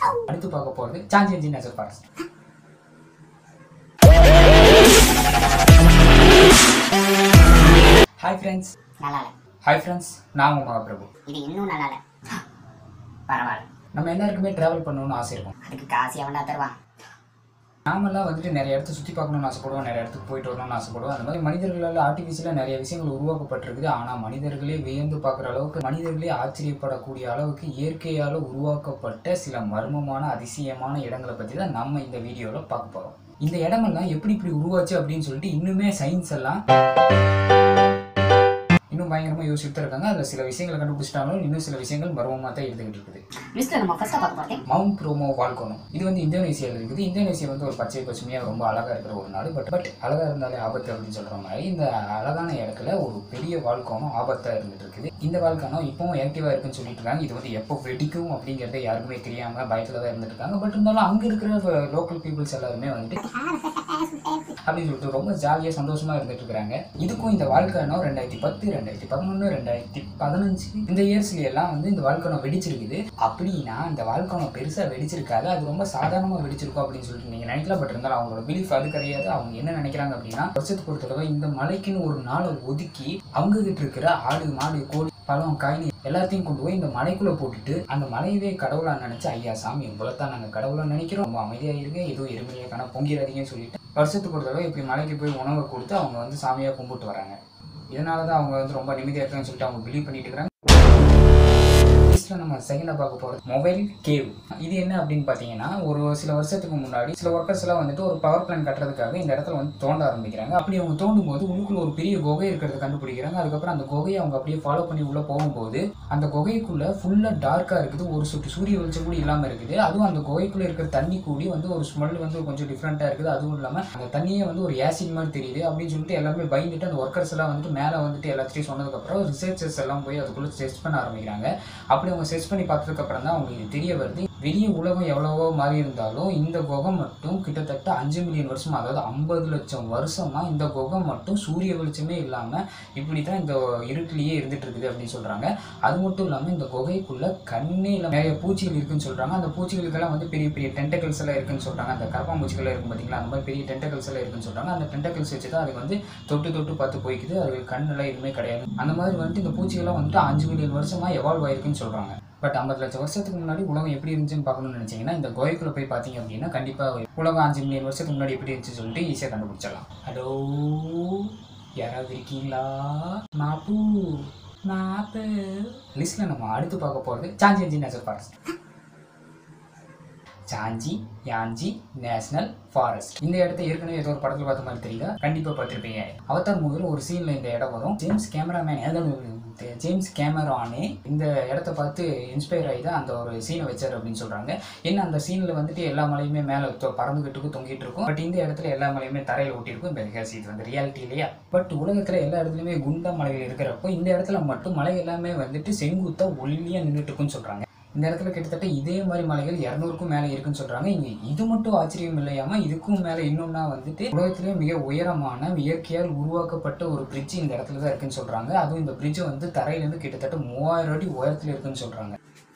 அடுத்து பார்க்க போகிறது சாஞ்சி நேச்சர் ஃபாரஸ்ட் ஹாய் ஃப்ரெண்ட்ஸ் நல்லா இல்லை ஹாய் ஃப்ரெண்ட்ஸ் நான் உங்கள் மகாபிரபு இது இன்னும் நல்லா இல்லை பரவாயில்ல நம்ம எல்லாருக்குமே ட்ராவல் பண்ணணும்னு ஆசை இருக்கும் அதுக்கு காசு எவன்டா தருவான் நாமெல்லாம் வந்துட்டு நிறைய இடத்த சுற்றி பார்க்கணும்னு ஆசைப்படுவோம் நிறைய இடத்துக்கு போயிட்டு வரணும்னு ஆசைப்படுவோம் அந்த மாதிரி மனிதர்களால் ஆர்டிஃபிஷியலாக நிறைய விஷயங்கள் உருவாக்கப்பட்டிருக்குது ஆனால் மனிதர்களே வியந்து பார்க்குற அளவுக்கு மனிதர்களே ஆச்சரியப்படக்கூடிய அளவுக்கு இயற்கையால் உருவாக்கப்பட்ட சில மர்மமான அதிசயமான இடங்களை பற்றி தான் நம்ம இந்த வீடியோவில் பார்க்க போகிறோம் இந்த இடமெல்லாம் எப்படி இப்படி உருவாச்சு அப்படின்னு சொல்லிட்டு இன்னுமே சயின்ஸ் எல்லாம் இன்னும் பயங்கரமாக யோசிச்சுட்டு தான் இருக்காங்க அதில் சில விஷயங்களை கண்டுபிடிச்சிட்டாலும் இன்னும் சில விஷயங்கள் மர்மமாக தான் இருந்துகிட்டு இருக்குது லிஸ்ட்டில் நம்ம ஃபஸ்ட்டாக பார்க்க போகிறது மவுண்ட் ப்ரோமோ வால்கோனோ இது வந்து இந்தோனேசியாவில் இருக்குது இந்தோனேசியா வந்து ஒரு பச்சை பசுமையாக ரொம்ப அழகாக இருக்கிற ஒரு நாடு பட் பட் அழகாக இருந்தாலே ஆபத்து அப்படின்னு சொல்கிற மாதிரி இந்த அழகான இடத்துல ஒரு பெரிய வால்கோனோ ஆபத்தாக இருந்துட்டு இருக்குது இந்த வால்கானோ இப்போவும் ஆக்டிவாக இருக்குன்னு சொல்லிட்டு இருக்காங்க இது வந்து எப்போ வெடிக்கும் அப்படிங்கிறத யாருக்குமே தெரியாமல் பயத்தில் தான் இருந்துட்டு இருக்காங்க பட் இருந்தாலும் அங்கே இருக்கிற லோக்கல் பீப்புள்ஸ் எல்லாருமே வந்துட்டு அப்படின்னு சொல்லிட்டு ரொம்ப ஜாலியாக சந்தோஷமாக இருந்துட்டு இருக்காங்க இதுக்கும் இந்த வால்கானோ ரெண்டாயிரத்தி பத்து ரெண்டாயிரத்தி பதினொன்று ரெண்டாயிரத்தி பதினஞ்சு இந்த இயர்ஸ்ல எல்லாம் வந்து இந்த வால்கானோ வெடிச்சிருக்குது அப்படின்னா இந்த வால்கானோ பெருசாக வெடிச்சிருக்காது அது ரொம்ப சாதாரணமாக வெடிச்சிருக்கும் அப்படின்னு சொல்லிட்டு நீங்கள் நினைக்கலாம் பட் இருந்தாலும் அவங்களோட பிலீஃப் அது கிடையாது அவங்க என்ன நினைக்கிறாங்க அப்படின்னா வருஷத்துக்கு ஒரு தடவை இந்த மலைக்குன்னு ஒரு நாளை ஒதுக்கி அவங்க கிட்ட இருக்கிற ஆடு மாடு கோழி பழம் காய்னி எல்லாத்தையும் கொண்டு போய் இந்த மலைக்குள்ள போட்டுட்டு அந்த மலையவே கடவுளா நினைச்சு ஐயா சாமி உங்களை தான் நாங்கள் கடவுளா நினைக்கிறோம் ரொம்ப அமைதியா இருங்க எதுவும் எருமையாக காண பொங்கிடாதீங்கன்னு சொல்லிட்டு வருஷத்துக்கு ஒரு தடவை இப்படி மலைக்கு போய் உணவை கொடுத்து அவங்க வந்து சாமியா கும்பிட்டு வராங்க இதனால தான் அவங்க வந்து ரொம்ப நிம்மதியாக இருக்காங்கன்னு சொல்லிட்டு அவங்க பிலீவ் பண்ணிட்டு இருக்காங்க லிஸ்ட்டில் நம்ம செகண்டாக பார்க்க போகிறது மொபைல் கேவ் இது என்ன அப்படின்னு பார்த்தீங்கன்னா ஒரு சில வருஷத்துக்கு முன்னாடி சில ஒர்க்கர்ஸ் எல்லாம் வந்துட்டு ஒரு பவர் பிளான் கட்டுறதுக்காக இந்த இடத்துல வந்து தோண்ட ஆரம்பிக்கிறாங்க அப்படி அவங்க தோண்டும் போது உள்ளுக்குள்ள ஒரு பெரிய குகை இருக்கிறத கண்டுபிடிக்கிறாங்க அதுக்கப்புறம் அந்த குகையை அவங்க அப்படியே ஃபாலோ பண்ணி உள்ளே போகும்போது அந்த குகைக்குள்ள ஃபுல்லாக டார்க்காக இருக்குது ஒரு சுட்டு சூரிய வெளிச்சம் கூட இல்லாமல் இருக்குது அதுவும் அந்த குகைக்குள்ள இருக்கிற தண்ணி கூடி வந்து ஒரு ஸ்மெல் வந்து கொஞ்சம் டிஃப்ரெண்ட்டாக இருக்குது அதுவும் இல்லாமல் அந்த தண்ணியே வந்து ஒரு ஆசிட் மாதிரி தெரியுது அப்படின்னு சொல்லிட்டு எல்லாமே பயந்துட்டு அந்த ஒர்க்கர்ஸ் எல்லாம் வந்துட்டு மேலே வந்துட்டு எல்லாத்தையும் சொன்னதுக்கப்புறம் ரிசர்ச்சர்ஸ் எல்லாம் போய் அதுக்குள்ளே டெஸ்ட் பண்ண ஆரம்பிக்கிறாங்க அப்படி அவங்க செர்ச் பண்ணி பார்த்ததுக்கு அப்புறம் தான் அவங்களுக்கு இது தெரிய வருது வெளிய உலகம் எவ்வளவோ மாறி இருந்தாலும் இந்த குகை மட்டும் கிட்டத்தட்ட அஞ்சு மில்லியன் வருஷமா அதாவது ஐம்பது லட்சம் வருஷமா இந்த குகை மட்டும் சூரிய வெளிச்சமே இல்லாம இப்படி தான் இந்த இருட்டிலேயே இருந்துட்டு இருக்குது அப்படின்னு சொல்றாங்க அது மட்டும் இல்லாம இந்த குகைக்குள்ள கண்ணே இல்லாம நிறைய பூச்சிகள் இருக்குன்னு சொல்றாங்க அந்த பூச்சிகளுக்கெல்லாம் வந்து பெரிய பெரிய டென்டக்கல்ஸ் எல்லாம் இருக்குன்னு சொல்றாங்க அந்த கரப்பாம்பூச்சிகள் இருக்கும் பார்த்தீங்களா அந்த மாதிரி பெரிய டென்டக்கல்ஸ் எல்லாம் இருக்குன்னு சொல்றாங்க அந்த டென்டக்கல்ஸ் வச்சு தான் அது வந்து தொட்டு தொட்டு பார்த்து போய்க்குது அது கண்ணெல்லாம் எதுவுமே கிடையாது அந்த மாதிரி வந்துட்டு இந்த பூச்சிகள்லாம் வந்துட்டு அஞ்சு மில்லியன் வருஷமா எவால்வ் ஆயிருக்குன்னு சொல்றாங்க பட் ஐம்பது லட்சம் வருஷத்துக்கு முன்னாடி உலகம் எப்படி இருந்துச்சுன்னு பார்க்கணும்னு நினைச்சீங்கன்னா இந்த கோயக்குள்ள போய் பார்த்தீங்க அப்படின்னா கண்டிப்பாக உலகம் அஞ்சு மில்லியன் வருஷத்துக்கு முன்னாடி எப்படி இருந்துச்சுன்னு சொல்லிட்டு ஈஸியாக கண்டுபிடிச்சிடலாம் ஹலோ யாராவது இருக்கீங்களா மாப்பு மாப்பு லிஸ்ட்டில் நம்ம அடுத்து பார்க்க போகிறது சாஞ்சி அஞ்சி நேச்சர் ஃபாரஸ்ட் சாஞ்சி யாஞ்சி நேஷனல் ஃபாரஸ்ட் இந்த இடத்த ஏற்கனவே ஏதோ ஒரு படத்தில் பார்த்த மாதிரி தெரியுதா கண்டிப்பாக பார்த்துருப்பீங்க அவதார் மூவியில் ஒரு சீனில் இந்த இடம் வரும் ஜேம்ஸ் கேமராமேன் அதாவது ஜேம்ஸ் கேமரானே இந்த இடத்த பார்த்து இன்ஸ்பயர் ஆகி தான் அந்த ஒரு சீனை வச்சார் அப்படின்னு சொல்கிறாங்க என்ன அந்த சீனில் வந்துட்டு எல்லா மலையுமே மேலே பறந்துகிட்டு தொங்கிட்டு இருக்கும் பட் இந்த இடத்துல எல்லா மலையுமே தரையில் ஒட்டியிருக்கும் பிகாஸ் இது வந்து ரியாலிட்டி இல்லையா பட் உலகத்தில் எல்லா இடத்துலையுமே குண்டா மலைகள் இருக்கிறப்போ இந்த இடத்துல மட்டும் மலை எல்லாமே வந்துட்டு செங்குத்தா ஒல்லியாக நின்றுட்டு இருக்குன்னு சொல்கிறாங்க இந்த இடத்துல கிட்டத்தட்ட இதே மாதிரி மலைகள் இரநூறுக்கும் மேலே இருக்குன்னு சொல்றாங்க இங்க இது மட்டும் ஆச்சரியம் இல்லையாம இதுக்கும் மேலே இன்னொன்னா வந்துட்டு உலகத்திலே மிக உயரமான இயற்கையால் உருவாக்கப்பட்ட ஒரு பிரிட்ஜ் இந்த இடத்துல தான் இருக்குன்னு சொல்றாங்க அதுவும் இந்த பிரிட்ஜ் வந்து தரையிலேருந்து கிட்டத்தட்ட மூவாயிரம் அடி உயரத்துல இருக்குன்னு சொல்றாங்க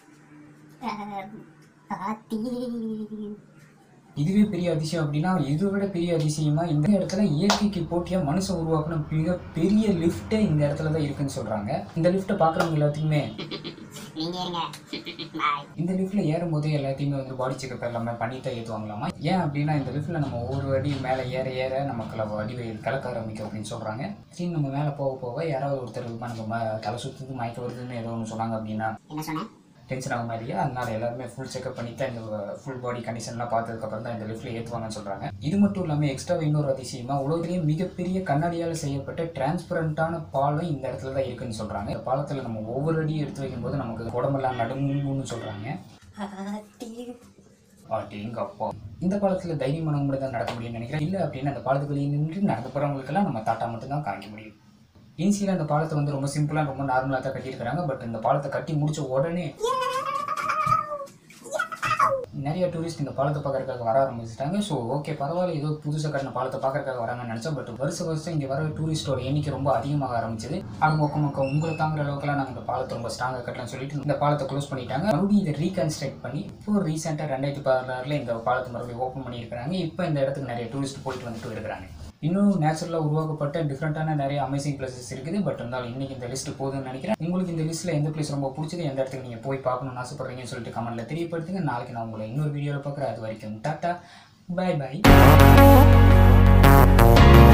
இதுவே பெரிய அதிசயம் அப்படின்னா இதை விட பெரிய அதிசயமா இந்த இடத்துல இயற்கைக்கு போட்டியா மனுஷன் உருவாக்கின மிக பெரிய லிஃப்டே இந்த இடத்துல தான் இருக்குன்னு சொல்றாங்க இந்த லிஃப்ட்டை பாக்குறவங்க எல்லாத்துக்குமே நீங்க இருங்க பாய் இந்த லிஃப்ட்ல ஏறும்போது எல்லாத்தையுமே வந்து பாடி செக்அப் எல்லாமே பண்ணிட்டு தான் ஏற்றுவாங்களாமா ஏன் அப்படின்னா இந்த லிஃப்ட்ல நம்ம ஒவ்வொரு அடி மேலே ஏற ஏற நமக்கு அடி வயிறு கலக்க ஆரம்பிக்கும் அப்படின்னு சொல்றாங்க சரி நம்ம மேலே போக போக யாராவது ஒருத்தர் நமக்கு ம தலை சுற்றுது மயக்க வருதுன்னு ஏதோ ஒன்று சொன்னாங்க அப்படின்னா என்ன சொன்னேன் டென்ஷன் ஆகும் இல்லையா அதனால எல்லாருமே ஃபுல் செக்அப் பண்ணிட்டு இந்த ஃபுல் பாடி கண்டிஷன்லாம் பார்த்ததுக்கப்புறம் தான் இந்த லிஃப்ட்ல ஏற்றுவாங்கன்னு சொல்றாங்க இது மட்டும் இல்லாமல் எக்ஸ்ட்ரா இன்னொரு அதிசயமா உலகத்திலேயே மிகப்பெரிய கண்ணாடியால் செய்யப்பட்ட டிரான்ஸ்பரண்டான பாலம் இந்த இடத்துல தான் இருக்குன்னு சொல்றாங்க இந்த பாலத்தில் நம்ம ஒவ்வொரு அடியும் எடுத்து வைக்கும்போது நமக்கு உடம்பெல்லாம் நடுங்குன்னு சொல்றாங்க அடேங்கப்பா இந்த பாலத்தில் தைரியமானவங்க தான் நடக்க முடியும்னு நினைக்கிறேன் இல்லை அப்படின்னா அந்த பாலத்துக்கு வெளியே நின்று நடந்து போகிறவங்களுக்கெல்லாம் நம்ம தாட்டா மட்டும் தான் காமிக்க முடியும் இன்சியில் அந்த பாலத்தை வந்து ரொம்ப சிம்பிளாக ரொம்ப நார்மலாக தான் கட்டியிருக்கிறாங்க பட் இந்த பாலத்தை கட்டி முடிச்ச உடனே நிறைய டூரிஸ்ட் இந்த பாலத்தை பார்க்கறதுக்காக வர ஆரம்பிச்சிட்டாங்க ஸோ ஓகே பரவாயில்ல ஏதோ புதுசாக கட்டின பாலத்தை பார்க்கறதுக்காக வராங்கன்னு நினச்சா பட் வருஷம் வருஷம் இங்கே வர டூரிஸ்டோட எண்ணிக்கை ரொம்ப அதிகமாக ஆரம்பிச்சது அது மொக்க மொக்க உங்களை தாங்குற அளவுக்குலாம் நாங்கள் இந்த பாலத்தை ரொம்ப ஸ்ட்ராங்காக கட்டலாம்னு சொல்லிட்டு இந்த பாலத்தை க்ளோஸ் பண்ணிட்டாங்க மறுபடியும் இதை ரீகன்ஸ்ட்ரக்ட் பண்ணி இப்போ ரீசெண்டாக ரெண்டாயிரத்தி பதினாறில் இந்த பாலத்தை மறுபடியும் ஓப்பன் பண்ணியிருக்கிறாங்க இப்போ இந்த இடத்துக்கு நிறைய டூரிஸ்ட் போயிட்டு வந்துட்டு இருக்கிறாங்க இன்னும் நேச்சுரலாக உருவாக்கப்பட்ட டிஃப்ரெண்ட்டான நிறைய அமேசிங் பிளேசஸ் இருக்குது பட் இருந்தாலும் இன்னைக்கு இந்த லிஸ்ட் போதும்னு நினைக்கிறேன் உங்களுக்கு இந்த லிஸ்ட்டில் எந்த பிளேஸ் ரொம்ப பிடிச்சது எந்த இடத்துக்கு நீங்கள் போய் பார்க்கணும்னு ஆசைப்படுறீங்கன்னு சொல்லிட்டு கமெண்ட்டில் தெரியப்படுத்துங்க நாளைக்கு நான் உங்களை இன்னொரு வீடியோவில் பார்க்குறேன் அது வரைக்கும் டாட்டா பை பை